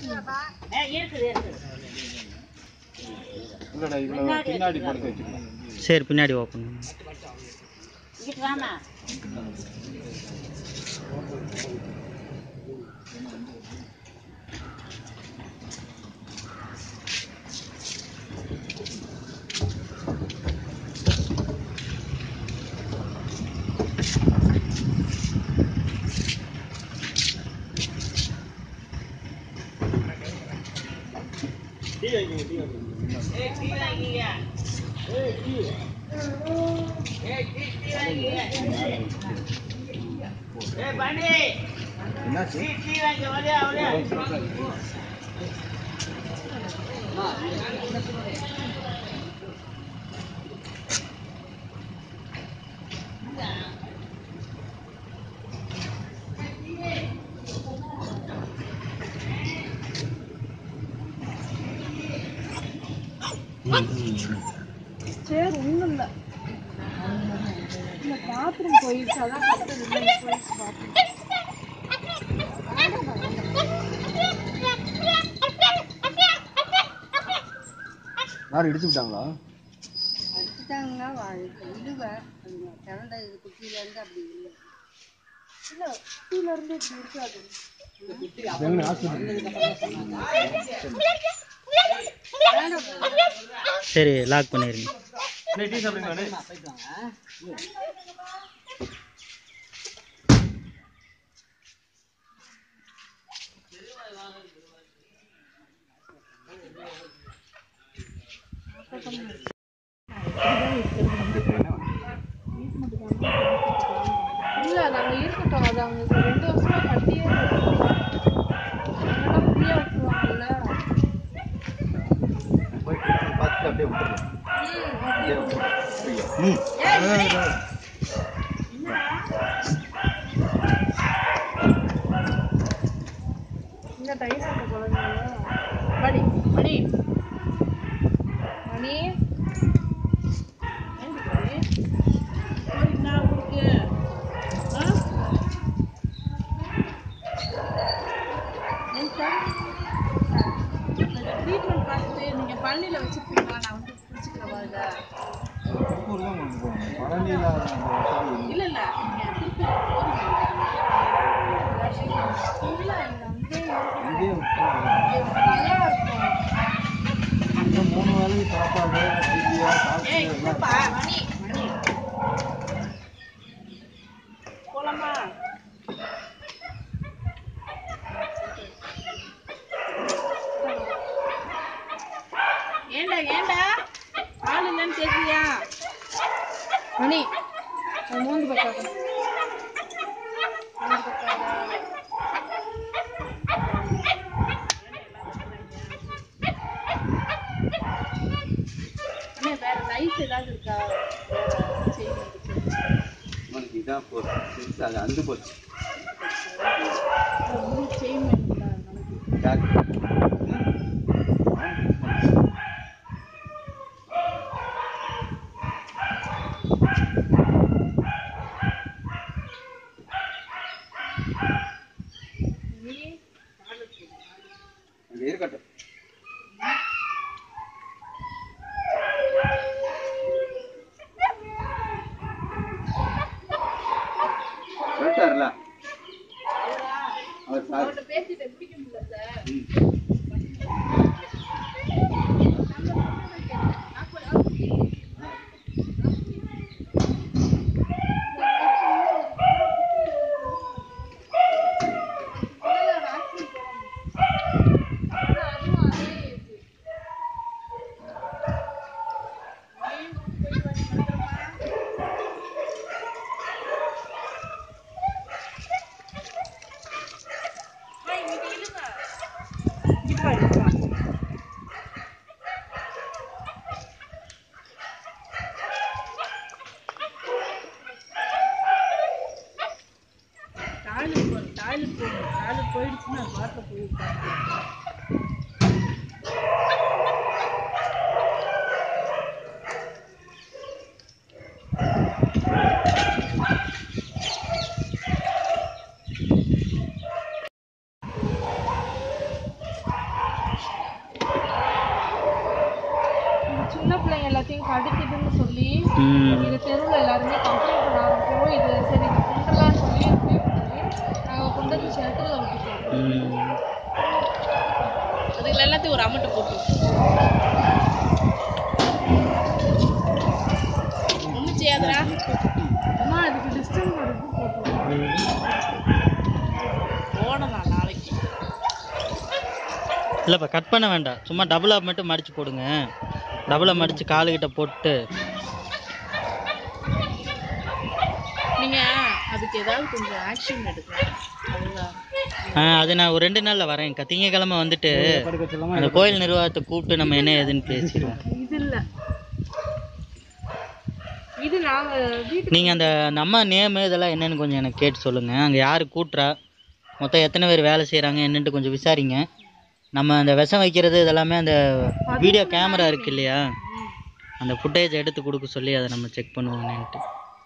இல்லடா இவ்வளோ பின்னாடி படுக்க வச்சுருக்கேன் சரி பின்னாடி ஓப்பன் என்னாச்சு சரி ஒன்றும் இல்லை இந்த பாத்ரூம் போயிடுச்சு அதான் கத்துது போயிடுச்சு பாத்ரூம் யாரும் இடிச்சு விட்டாங்களா அடிச்சுட்டாங்கன்னா இழுவேன் திறந்த இது குட்டியிலேருந்து அப்படி இல்லை இல்லை குட்டியிலேருந்து இப்படி இருக்காது எங்க ஹாஸ்பிட்டல் சரி லாக் பண்ணிடுங்க டீ சாப்பிடுங்க இல்லை நாங்கள் இருக்கட்டும் அது அவங்க ரெண்டு வருஷமா கட்டியே ஃப்ரீயாக விட்டுருவாங்கல்ல போய் பார்த்துட்டு அப்படியே விட்டுருங்க ம் இந்த தயிர் சாப்பிட்ட குழந்தைங்க மணி மணி மணி என்ன உங்களுக்கு ட்ரீட்மெண்ட் பார்த்துட்டு நீங்கள் பழனியில் வச்சுருப்பீங்களா நான் வந்து பிடிச்சிக்கிறேன் பாருங்க திருப்பூர் தான் கொண்டு போகணும் பழனியில் சரி இல்லை இல்லை நீங்கள் திருப்பி இல்லை இங்கே இங்கேயே விட்டுருங்க. நல்லா இருக்கும் இன்னும் மூணு வேளைக்கு சாப்பாடு ஐடியா ஏய் சாப்பிட்டு இல்லப்பா மணி மணி போலாமா ஏண்டா ஏண்டா ஆள் இல்லைன்னு கேட்குறியா மணி அது மூந்து பக்காத அண்ணே வேற லைட் ஏதாவது இருக்கா செய்யுங்க உனக்கு இதான் போச்சு அது அந்து போச்சு செயின் வேணும்ல நாளைக்கு டாக்டர் நீ அங்கே இருக்கட்டும் சொல்லிட்டார்ல அவர் சார் அவர்கிட்ட பேசிட்டு பிடிக்க முடியல சார் ம். டாய்லெட் போகணும் டாய்லெட் போகணும் டாய்லெட் போயிடுச்சுன்னா பாட்டில் போய் உட்காந்து கடிக்குதுன்னு சொல்லி ம் இது தெருவில் எல்லாருமே கம்ப்ளைண்ட் பண்ண ஆரம்பிச்சோம் இது சரி இது கொண்டுலான்னு சொல்லி முடிவு பண்ணி நாங்கள் கொண்டு வந்து ஷெல்டரில் விட்டுட்டோம் ம் அதுல எல்லாத்தையும் ஒரு அமௌண்ட் போட்டு ஒன்றும் செய்யாதடா அம்மா அதுக்கு டிஸ்டன்ஸ் வருது போட்டு போடலாம் நாளைக்கு இல்லைப்பா கட் பண்ண வேண்டாம் சும்மா டபுளாக மட்டும் மடித்து போடுங்க டபுளாக மடித்து காலுக்கிட்ட போட்டு நீங்க அதுக்கு ஏதாவது கொஞ்சம் ஆக்ஷன் எடுக்கணும் அதுதான் ஆ அது நான் ஒரு ரெண்டு நாளில் வரேன் க- திங்கக்கிழமை வந்துட்டு படுக்க சொல்லாம அந்த கோயில் நிர்வாகத்தை கூப்பிட்டு நம்ம என்ன ஏதுன்னு பேசிடுவோம் இது இல்ல இது நாங்க வீட்டு நீங்கள் அந்த அந்த அம்மா நேமு இதெல்லாம் என்னன்னு கொஞ்சம் எனக்கு கேட்டு சொல்லுங்கள் அங்கே யார் கூட்டுறா மொத்தம் எத்தனை பேர் வேலை செய்கிறாங்க என்னன்ட்டு கொஞ்சம் விசாரிங்க நம்ம அந்த விஷம் வைக்கிறது இதெல்லாமே அந்த வீடியோ கேமரா இருக்கு இல்லையா அந்த ஃபுட்டேஜ் எடுத்து கொடுக்க சொல்லி அதை நம்ம செக் பண்ணுவோம்னுட்டு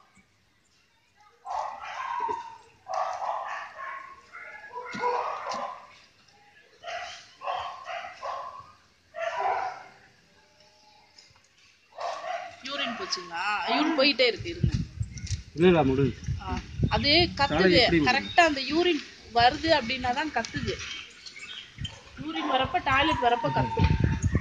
யூரின் போச்சுங்களா யூரின் போயிட்டே இருக்கு இருங்க இல்ல இல்ல முடிஞ்சு ஆ, அது கத்துது கரெக்டா அந்த யூரின் வருது அப்படின்னா தான் கத்துது யூரின் வரப்ப டாய்லெட் வரப்ப கத்தும்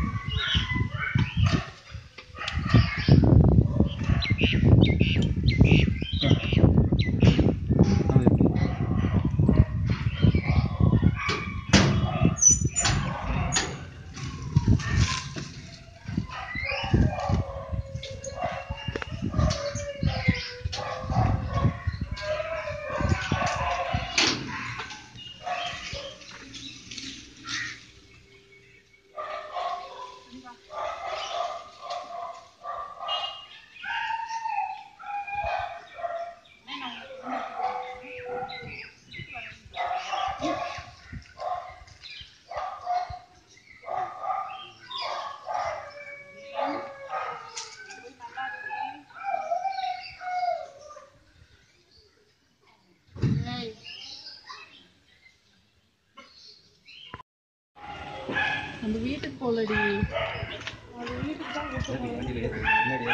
அந்த வீட்டுக்கு போலடி அது வீட்டுக்கு தான் கூட்டு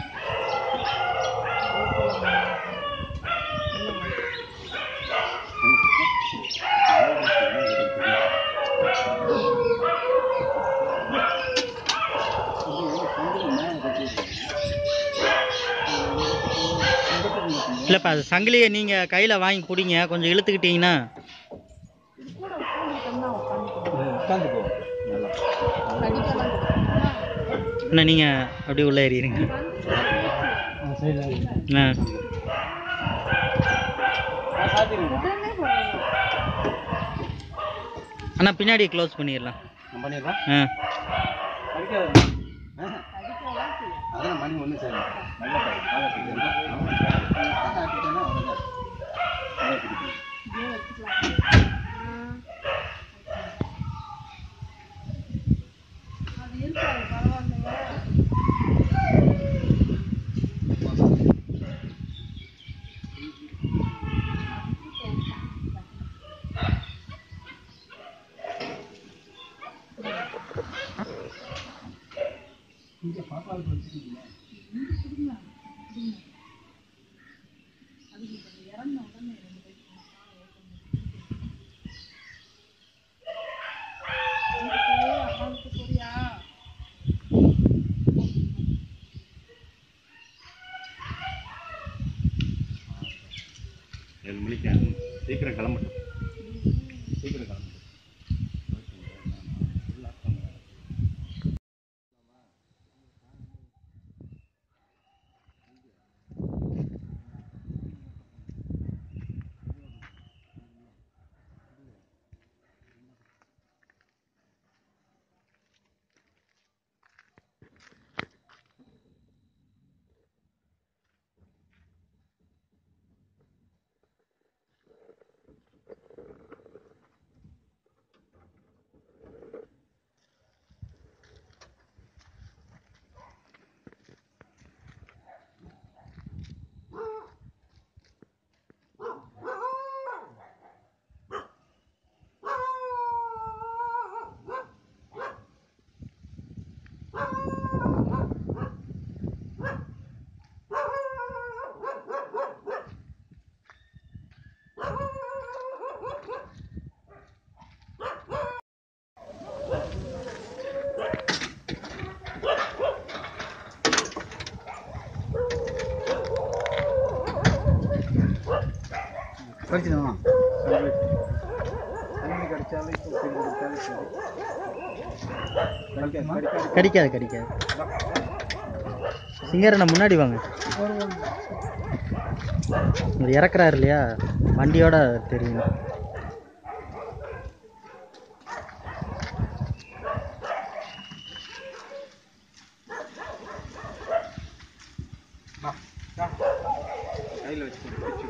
இல்லைப்பா அது சங்கிலியை நீங்கள் கையில் வாங்கி பிடிங்க கொஞ்சம் இழுத்துக்கிட்டீங்கன்னா இது கூட உட்காந்துட்டோம்னா உட்காந்துக்கணும் உட்காந்து போ நல்லா கடிக்கலாம் அண்ணா நீங்கள் அப்படியே உள்ளே ஏறிடுங்க சரி ஆ சாத்திடுங்க உடனே பண்ணணும் அண்ணா பின்னாடி க்ளோஸ் பண்ணிடலாம் நான் பண்ணிடுறேன் ஆ படிக்காத கடிக்கலாம் செய்யும் அதான் மணி ஒன்று சரி நல்லா பாரு. நல்லா பிடிக்கணும். நல்லா பிடிக்கணும். இப்படியே வச்சுக்கலாம் அது இருக்காது பரவாயில்லையா அம்மாவுக்கு போறியா ஏழு மணிக்கு சீக்கிரம் கிளம்பட்டும் சீக்கிரம் கிளம்பட்டும் கடிச்சிடுமா தண்ணி கடிச்சாலும் இப்போ திரும்பி கடிச்சாலும் சரி. கடிக்காது கடிக்காது கடிக்காது கடிக்காது சிங்கரண்ணா முன்னாடி வாங்க இவர் இறக்குறாரு இல்லையா வண்டியோட தெரியும் கையில் வச்சு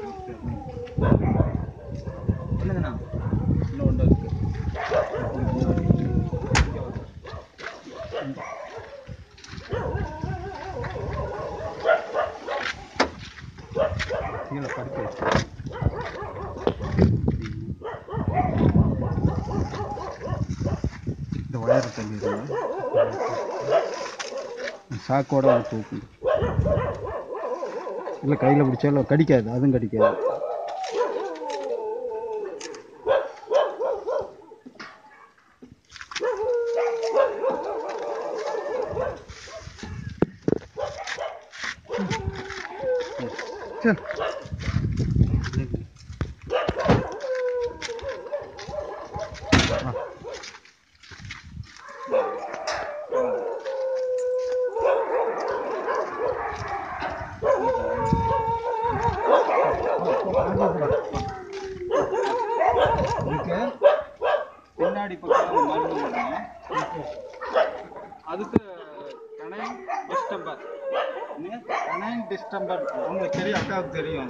என்னங்கண்ணா இன்னும் ஒன்று இருக்கு கீழே படுக்க வச்சு இந்த ஒயர் தள்ளி சாக்கோட தூக்கு இல்லை கையில் பிடிச்சாலும் கடிக்காது அதுவும் கடிக்காது சரி இதுக்கு பின்னாடி பக்கம் மருந்து போடுங்க அதுக்கு கனைன் டிஸ்டம்பர் கனைன் டிஸ்டம்பர் உங்களுக்கு தெரியும் அக்காவுக்கு தெரியும்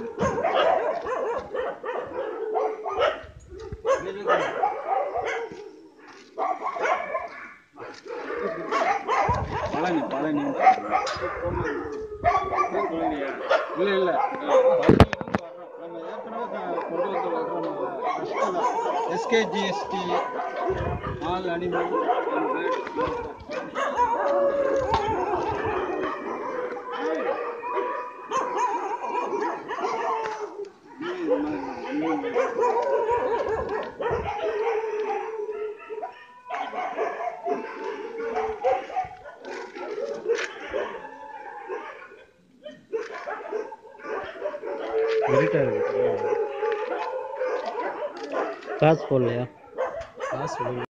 அது பழனி பழனி இல்லை இல்லை நம்ம ஏற்கனவே கொண்டு வந்து வர்றோம் எஸ்கேஜிஎஸ்டி ஆல் அனிமல் காசு போடலையா காசு